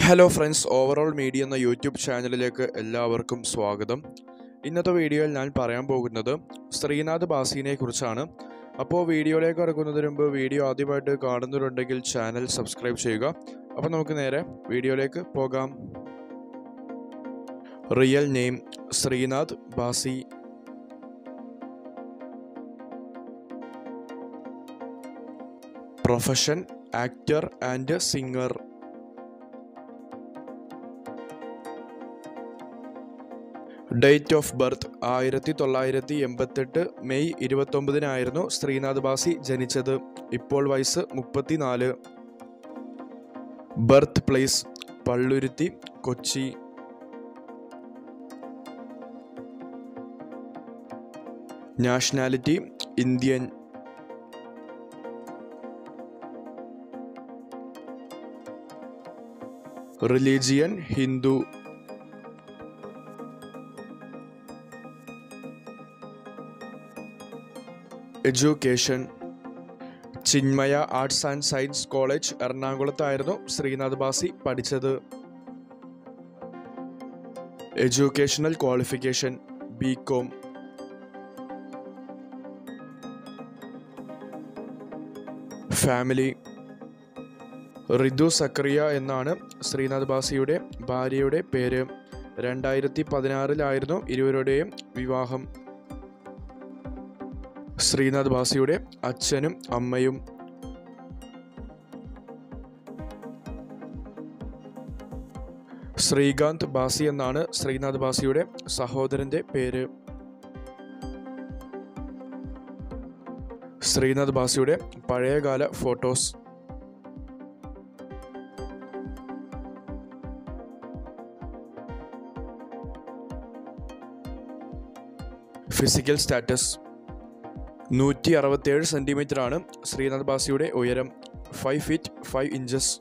hello friends overall media എന്ന YouTube ചാനലിലേക്ക് എല്ലാവർക്കും സ്വാഗതം ഇന്നത്തെ വീഡിയോയിൽ ഞാൻ പറയാൻ പോകുന്നത് ശ്രീനാഥ് ബാസിനെ കുറിച്ചാണ് അപ്പോൾ വീഡിയോയിലേക്ക് കടക്കുന്നതിന് മുമ്പ് വീഡിയോ ആദ്യമായിട്ട് കാണുന്നവരുണ്ടെങ്കിൽ ചാനൽ സബ്സ്ക്രൈബ് ചെയ്യുക അപ്പോൾ നമുക്ക് നേരെ വീഡിയോയിലേക്ക് പോകാം real name Sreenath Bhasi profession actor and singer date of birth ആയിരത്തി തൊള്ളായിരത്തി എൺപത്തെട്ട് മെയ് ഇരുപത്തൊമ്പതിനായിരുന്നു ശ്രീനാഥ് ബാസി ജനിച്ചത് ഇപ്പോൾ വയസ്സ് മുപ്പത്തിനാല് birth place Palluruthy Kochi nationality Indian religion Hindu education Chinmaya arts and science college എറണാകുളത്തായിരുന്നു ശ്രീനാഥ് ബാസി പഠിച്ചത് educational qualification B Com family Reethu Zachariah എന്നാണ് ശ്രീനാഥ് ബാസിയുടെ ഭാര്യയുടെ പേര് രണ്ടായിരത്തി പതിനാറിലായിരുന്നു ഇരുവരുടെയും വിവാഹം ശ്രീനാഥ് ബാസിയുടെ അച്ഛനും അമ്മയും ശ്രീകാന്ത് ബാസി എന്നാണ് ശ്രീനാഥ് ബാസിയുടെ സഹോദരന്റെ പേര് ശ്രീനാഥ് ബാസിയുടെ പഴയകാല ഫോട്ടോസ് ഫിസിക്കൽ സ്റ്റാറ്റസ് നൂറ്റി അറുപത്തേഴ് സെൻറ്റിമീറ്റർ ആണ് ശ്രീനാഥ് ബാസിയുടെ ഉയരം ഫൈവ് ഫീറ്റ് ഫൈവ് ഇഞ്ചസ്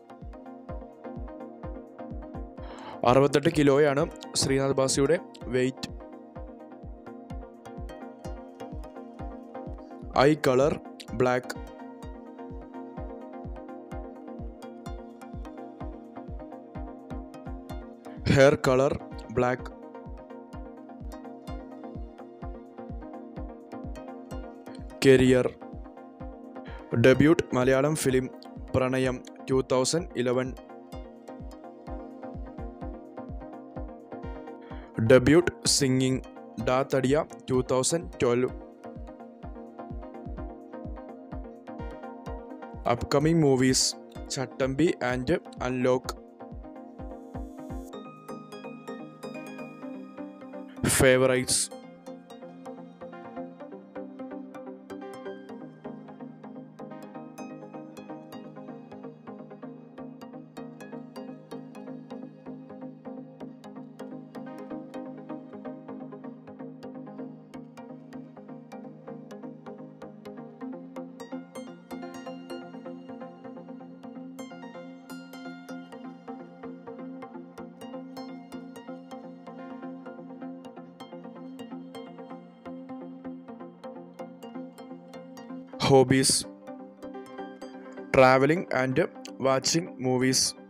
അറുപത്തെട്ട് കിലോയാണ് ശ്രീനാഥ് ബാസിയുടെ weight eye colour black hair colour black career debut Malayalam film Pranayam two thousand eleven debut singing Da Thadiya two thousand twelve upcoming movies Chattambi and unlock favourites hobbies traveling and watching movies